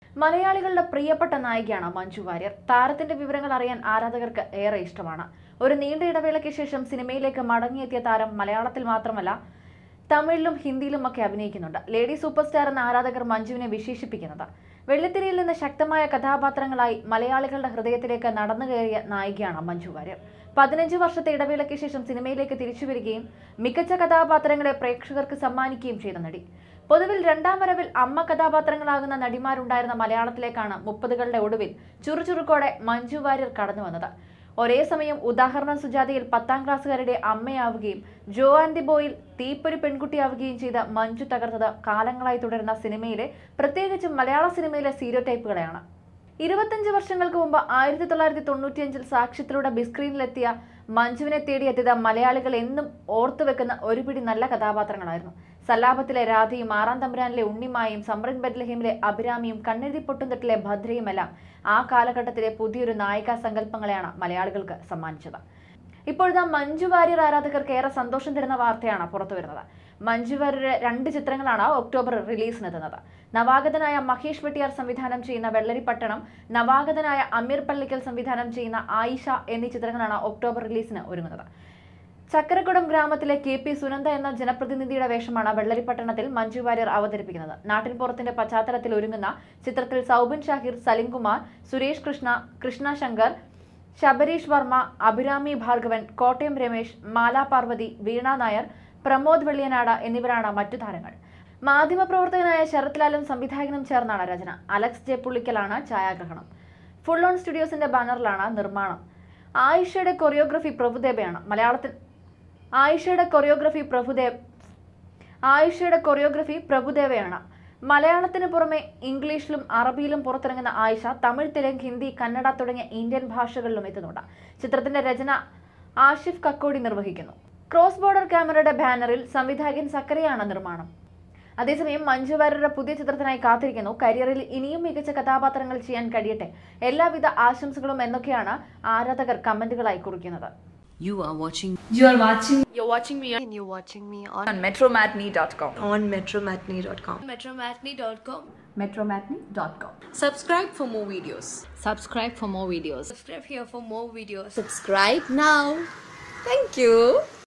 മലയാളികളുടെ പ്രിയപ്പെട്ട നായികയാണ് മഞ്ജു വാര്യർ താരത്തിന്റെ വിവരങ്ങൾ അറിയാൻ ആരാധകർക്ക് ഏറെ ഇഷ്ടമാണ് ഒരു നീണ്ട ഇടവേളയ്ക്ക് ശേഷം സിനിമയിലേക്ക് മടങ്ങിയെത്തിയ താരം മലയാളത്തിൽ മാത്രമല്ല തമിഴിലും ഹിന്ദിയിലും ഒക്കെ അഭിനയിക്കുന്നുണ്ട് ലേഡി സൂപ്പർ സ്റ്റാർ എന്ന ആരാധകർ മഞ്ജുവിനെ വിശേഷിപ്പിക്കുന്നത് വെള്ളിത്തിരയിൽ നിന്ന് ശക്തമായ കഥാപാത്രങ്ങളായി മലയാളികളുടെ ഹൃദയത്തിലേക്ക് നടന്നു കയറിയ നായികയാണ് മഞ്ജു വാര്യർ പതിനഞ്ച് വർഷത്തെ ഇടവേളയ്ക്ക് ശേഷം സിനിമയിലേക്ക് തിരിച്ചു വരികയും മികച്ച കഥാപാത്രങ്ങളെ പ്രേക്ഷകർക്ക് സമ്മാനിക്കുകയും ചെയ്ത നടി പൊതുവിൽ രണ്ടാം വരവിൽ അമ്മ കഥാപാത്രങ്ങളാകുന്ന നടിമാരുണ്ടായിരുന്ന മലയാളത്തിലേക്കാണ് മുപ്പതുകളുടെ ഒടുവിൽ ചുറുചുറുക്കോടെ മഞ്ജു വാര്യർ കടന്നു വന്നത് ഒരേ സമയം ഉദാഹരണം സുജാതയിൽ പത്താം ക്ലാസ്സുകാരുടെ അമ്മയാവുകയും ജോ ആൻഡ് ദി ബോയിൽ തീപ്പൊരു പെൺകുട്ടിയാവുകയും ചെയ്ത മഞ്ജു തകർത്തത് കാലങ്ങളായി തുടരുന്ന സിനിമയിലെ പ്രത്യേകിച്ചും മലയാള സിനിമയിലെ സീരിയോ ടൈപ്പുകളെയാണ് ഇരുപത്തഞ്ച് വർഷങ്ങൾക്ക് മുമ്പ് ആയിരത്തി തൊള്ളായിരത്തി തൊണ്ണൂറ്റിയഞ്ചിൽ സാക്ഷ്യത്തിലൂടെ ബിസ്ക്രീനിലെത്തിയ മഞ്ജുവിനെ തേടിയെത്തിയത് മലയാളികൾ എന്നും ഓർത്തുവെക്കുന്ന ഒരു പിടി നല്ല കഥാപാത്രങ്ങളായിരുന്നു സല്ലാപത്തിലെ രാധയും ആറാം തമ്പുരാനിലെ ഉണ്ണിമായും സമ്രൻ ബദ്ലഹീമിലെ അഭിരാമിയും കണ്ണെഴുതി പൊട്ടുംതൊട്ടിലെ ഭദ്രയുമെല്ലാം ആ കാലഘട്ടത്തിലെ പുതിയൊരു നായികാ സങ്കല്പങ്ങളെയാണ് മലയാളികൾക്ക് സമ്മാനിച്ചത് ഇപ്പോഴത്തെ മഞ്ജു വാര്യർ ആരാധകർക്ക് ഏറെ സന്തോഷം തരുന്ന വാർത്തയാണ് പുറത്തു വരുന്നത് മഞ്ജു വാര്യരുടെ രണ്ട് ചിത്രങ്ങളാണ് ഒക്ടോബർ റിലീസിനെത്തുന്നത് നവാഗതനായ മഹേഷ് വെട്ടിയാർ സംവിധാനം ചെയ്യുന്ന വെള്ളരിപ്പട്ടണം നവാഗതനായ അമീർ പള്ളിക്കൽ സംവിധാനം ചെയ്യുന്ന ആയിഷ എന്നീ ചിത്രങ്ങളാണ് ഒക്ടോബർ റിലീസിന് ഒരുങ്ങുന്നത് ചക്കരക്കുടം ഗ്രാമത്തിലെ കെ പി സുനന്ദ എന്ന ജനപ്രതിനിധിയുടെ വേഷമാണ് വെള്ളരിപ്പട്ടണത്തിൽ മഞ്ജു വാര്യർ അവതരിപ്പിക്കുന്നത് നാട്ടിൻപുറത്തിന്റെ പശ്ചാത്തലത്തിൽ ഒരുങ്ങുന്ന ചിത്രത്തിൽ സൗബിൻ ഷാഹിർ സലിംകുമാർ സുരേഷ് കൃഷ്ണ കൃഷ്ണ ശങ്കർ ശബരീഷ് വർമ്മ അഭിരാമി ഭാർഗവൻ കോട്ടയം രമേശ് മാലാ പാർവതി വീണ നായർ പ്രമോദ് വെള്ളിയനാട് എന്നിവരാണ് മറ്റു താരങ്ങൾ മാധ്യമപ്രവർത്തകനായ ശരത് ലാലും സംവിധായകനും ചേർന്നാണ് രചന അലക്സ് ജെ പുള്ളിക്കലാണ് ഛായാഗ്രഹണം ഫുൾ ഓൺ സ്റ്റുഡിയോസിന്റെ ബാനറിലാണ് നിർമ്മാണം ആയിഷയുടെ കൊറിയോഗ്രഫി പ്രഭുദേവയാണ് മലയാളത്തിൽ ആയിഷയുടെ കൊറിയോഗ്രഫി പ്രഭുദേവ് ആയിഷയുടെ കൊറിയോഗ്രഫി പ്രഭുദേവയാണ് മലയാളത്തിന് പുറമെ ഇംഗ്ലീഷിലും അറബിയിലും പുറത്തിറങ്ങുന്ന ആയിഷ തമിഴ് തെലുങ്ക് ഹിന്ദി കന്നഡ തുടങ്ങിയ ഇന്ത്യൻ ഭാഷകളിലും എത്തുന്നുണ്ട് ചിത്രത്തിന്റെ രചന ആഷിഫ് കക്കോടി നിർവഹിക്കുന്നു ക്രോസ് ബോർഡർ ക്യാമറയുടെ ബാനറിൽ സംവിധായകൻ സക്കരയാണ് നിർമ്മാണം അതേസമയം മഞ്ജു വാര്യരുടെ പുതിയ ചിത്രത്തിനായി കാത്തിരിക്കുന്നു കരിയറിൽ ഇനിയും മികച്ച കഥാപാത്രങ്ങൾ ചെയ്യാൻ കഴിയട്ടെ എല്ലാവിധ ആശംസകളും എന്നൊക്കെയാണ് ആരാധകർ കമന്റുകളായി കുറിക്കുന്നത് You are watching You are watching You're watching me on, and you're watching me on, on metromatney.com. on metromatney.com. Metromatney.com. metromatney.com Subscribe for more videos. subscribe for more videos. Subscribe here for more videos. Subscribe now. Thank you.